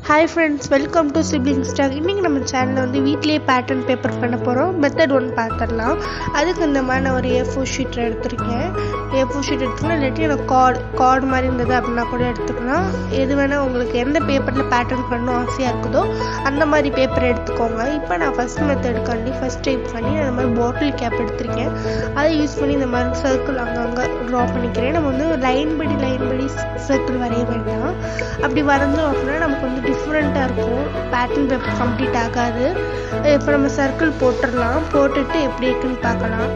hi friends welcome to siblings talk இன்றைக்கி நம்ம சேனலில் வந்து வீட்லேயே பேட்டர்ன் பேப்பர் பண்ண போகிறோம் மெத்தட் ஒன் பார்த்துடலாம் அதுக்கு இந்த மாதிரி நான் ஒரு ஏ ஃபோர் ஷீட் எடுத்திருக்கேன் ஏ ஃபோர் ஷீட் எடுத்துக்கலாம் இல்லாட்டி எனக்கு கார்டு கார்டு மாதிரி இருந்தது அப்படின்னா கூட எடுத்துக்கலாம் எது வேணால் உங்களுக்கு எந்த பேப்பரில் பேட்டர்ன் பண்ணணும் ஆசையாக இருக்குதோ அந்த மாதிரி பேப்பர் எடுத்துக்கோங்க இப்போ நான் ஃபஸ்ட் மெத்தடுக்காண்டி ஃபஸ்ட் டைப் பண்ணி நான் இந்த மாதிரி பாட்டில் கேப் எடுத்திருக்கேன் அதை யூஸ் பண்ணி இந்த மாதிரி சர்க்கிள் அங்கங்கே ட்ரா பண்ணிக்கிறேன் நம்ம வந்து லைன் படி லைன் படி சர்க்கிள் வரைய வேண்டாம் அப்படி வரைஞ்சோம் அப்படின்னா நமக்கு வந்து டிஃப்ரெண்ட்டாக இருக்கும் பேட்டர்ன் பேப்பர் கம்ப்ளீட் ஆகாது இப்போ நம்ம சர்க்கிள் போட்டுடலாம் போட்டுட்டு எப்படி இருக்குன்னு பார்க்கலாம்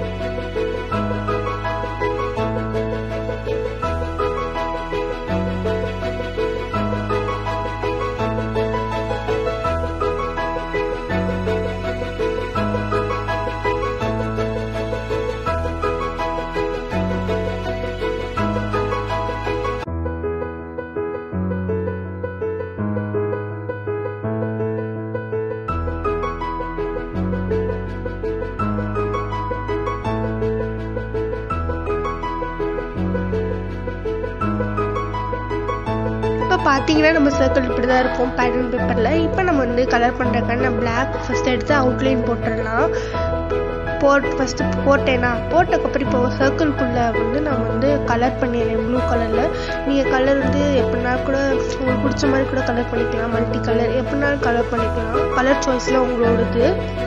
இப்போ பார்த்தீங்கன்னா நம்ம சர்க்கிள் இப்படி தான் இருக்கும் பேட்டர்ன் பேப்பரில் இப்போ நம்ம வந்து கலர் பண்ணுறதுக்கான நான் பிளாக் ஃபஸ்ட் எடுத்து அவுட்லைன் போட்டுடலாம் போட் ஃபஸ்ட்டு போட்டேன்னா போட்டதுக்கப்புறம் இப்போ சர்க்கிள்குள்ளே வந்து நான் வந்து கலர் பண்ணிடுறேன் ப்ளூ கலரில் நீங்கள் கலர் வந்து எப்படின்னா கூட உங்களுக்கு பிடிச்ச மாதிரி கூட கலர் பண்ணிக்கலாம் மல்டி கலர் எப்படினாலும் கலர் பண்ணிக்கலாம் கலர் சாய்ஸில் உங்களோடது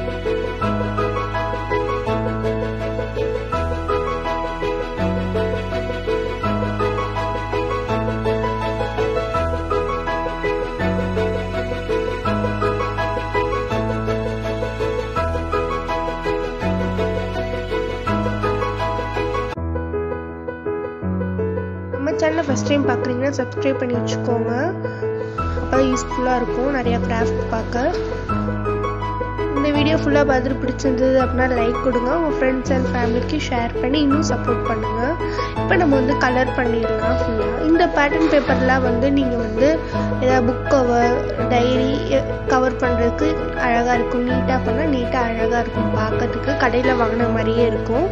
நம்ம சேனலை ஃபஸ்ட் டைம் பார்க்குறீங்கன்னா சப்ஸ்கிரைப் பண்ணி வச்சுக்கோங்க அப்போ யூஸ்ஃபுல்லாக இருக்கும் நிறையா கிராஃப்ட் பார்க்க இந்த வீடியோ ஃபுல்லாக பார்த்துட்டு பிடிச்சிருந்தது அப்படின்னா லைக் கொடுங்க உங்கள் ஃப்ரெண்ட்ஸ் அண்ட் ஃபேமிலிக்கு ஷேர் பண்ணி இன்னும் சப்போர்ட் பண்ணுங்கள் இப்போ நம்ம வந்து கலர் பண்ணிடலாம் ஃபுல்லாக இந்த பேட்டர்ன் பேப்பர்லாம் வந்து நீங்கள் வந்து ஏதாவது புக் கவர் டைரி கவர் பண்ணுறதுக்கு அழகாக இருக்கும் நீட்டாக பண்ணால் நீட்டாக அழகாக இருக்கும் பார்க்கறதுக்கு கடையில் வாங்கின மாதிரியே இருக்கும்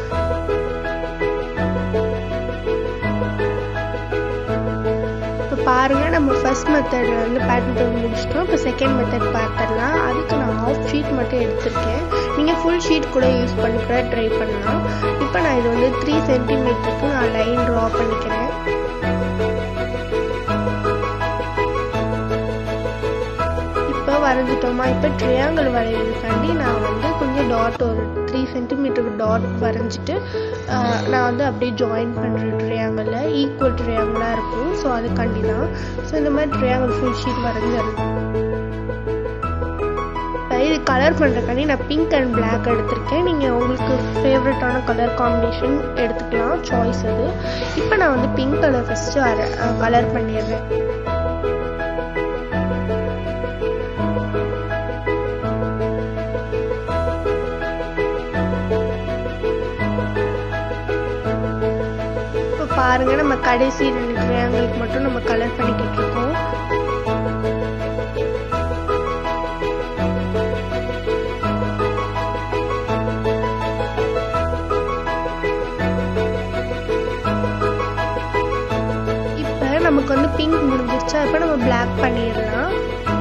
இப்போ பாருங்கள் நம்ம ஃபர்ஸ்ட் மெத்தட் வந்து பேட்டர்ன் பேப்பர் முடிச்சிட்டோம் இப்போ செகண்ட் மெத்தட் பார்த்துடலாம் அதுக்கு நான் ஆஃப் ஷீட் மட்டும் எடுத்திருக்கேன் நீங்கள் ஃபுல் ஷீட் கூட யூஸ் பண்ணி கூட ட்ரை பண்ணலாம் இப்போ நான் இது வந்து த்ரீ சென்டிமீட்டருக்கு நான் லைன் ட்ரா பண்ணிக்கிறேன் இப்போ வரைஞ்சிட்டோமா இப்போ ட்ரையாங்கிள் வரைகிறதுக்காண்டி நான் வந்து கொஞ்சம் டாட் ஒரு த்ரீ சென்டிமீட்டருக்கு டாட் வரைஞ்சிட்டு நான் வந்து அப்படியே ஜாயின் பண்ணுறேன் ட்ரையாங்கிளில் ஈக்குவல் ட்ரையாங்கிளாக இருக்கும் ஸோ அதுக்காண்டி தான் ஸோ இந்த மாதிரி ட்ரையாங்கிள் ஃபுல் ஷீட் வரைஞ்சிடலாம் இது கலர் பண்ணுறக்காண்டி நான் பிங்க் அண்ட் பிளாக் எடுத்திருக்கேன் நீங்கள் உங்களுக்கு ஃபேவரட்டான கலர் காம்பினேஷன் எடுத்துக்கலாம் சாய்ஸ் அது இப்போ நான் வந்து பிங்க் கலர் ஃபஸ்ட்டு வர கலர் பண்ணிடுறேன் இப்போ பாருங்க நம்ம கடைசி ரெண்டு ட்ரையாங்கிளுக்கு மட்டும் நம்ம கலர் பண்ணிக்கிட்டு இருக்கோம் இப்போ நமக்கு வந்து பிங்க் முடிஞ்சிருச்சு அப்போ நம்ம பிளாக் பண்ணிடலாம்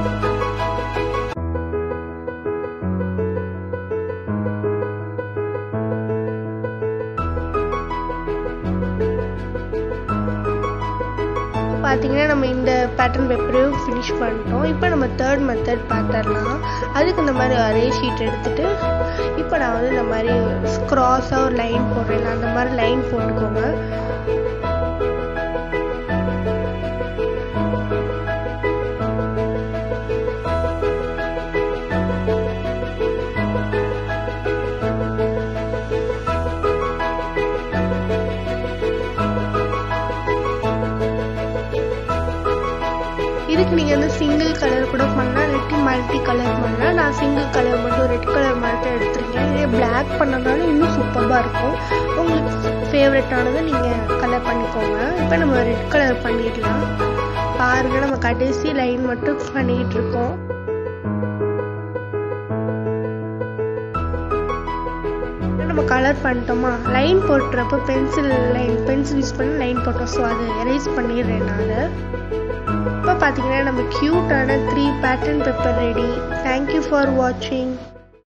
பார்த்தீங்கன்னா நம்ம இந்த பேட்டர்ன் பேப்பரையும் ஃபினிஷ் பண்ணிட்டோம் இப்போ நம்ம தேர்ட் மெத்தட் பார்த்துடலாம் அதுக்கு இந்த மாதிரி அரே ஷீட் எடுத்துகிட்டு இப்போ நான் வந்து இந்த மாதிரி க்ராஸாக ஒரு லைன் போடுறேன் அந்த மாதிரி லைன் போட்டுக்கோங்க இதுக்கு நீங்கள் வந்து சிங்கிள் கலர் கூட பண்ணலாம் இல்லாட்டி மல்டி கலர் பண்ணலாம் நான் சிங்கிள் கலர் மட்டும் ரெட் கலர் மட்டும் எடுத்திருக்கேன் இதே பிளாக் பண்ணனாலும் இன்னும் சூப்பராக இருக்கும் உங்களுக்கு ஃபேவரட்டானதை நீங்கள் கலர் பண்ணிக்கோங்க இப்போ நம்ம ரெட் கலர் பண்ணிடலாம் பாருங்கள் நம்ம கடைசி லைன் மட்டும் பண்ணிக்கிட்டு இருக்கோம் நம்ம கலர் பண்ணிட்டோமா லைன் போட்டுறப்போ பென்சில் லைன் பென்சில் யூஸ் பண்ணி லைன் போட்டோம் ஸோ அதை எரேஸ் பண்ணிடுறேன் நான் அதை இப்போ பார்த்தீங்கன்னா நம்ம க்யூட்டான three pattern paper ready thank you for வாட்சிங்